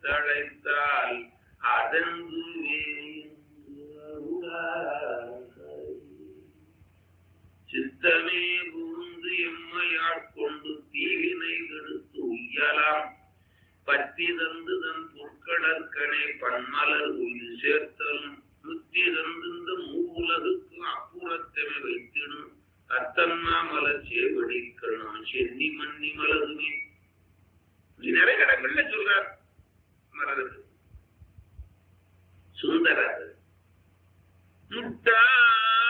தழைத்தால் அதங்குவே சித்தமே புகுந்து எம்மையாட்கொண்டு தீவினை கெடுத்து உய்யலாம் பத்தி தந்து தன் பொற்கடற்கனை பன்மலர் உயிர் சேர்த்தலும் முத்தி தந்து இந்த மூவுலகுக்கு அப்புறத்தமை வைத்திடும் அத்தன்மா மலர் சேவடிக்கள் நாம் சென்னி மன்னி மலருமே இப்படி நிறைய இடங்கள்ல சொல்றார் மலருக்கு சுந்தரர் முட்டார்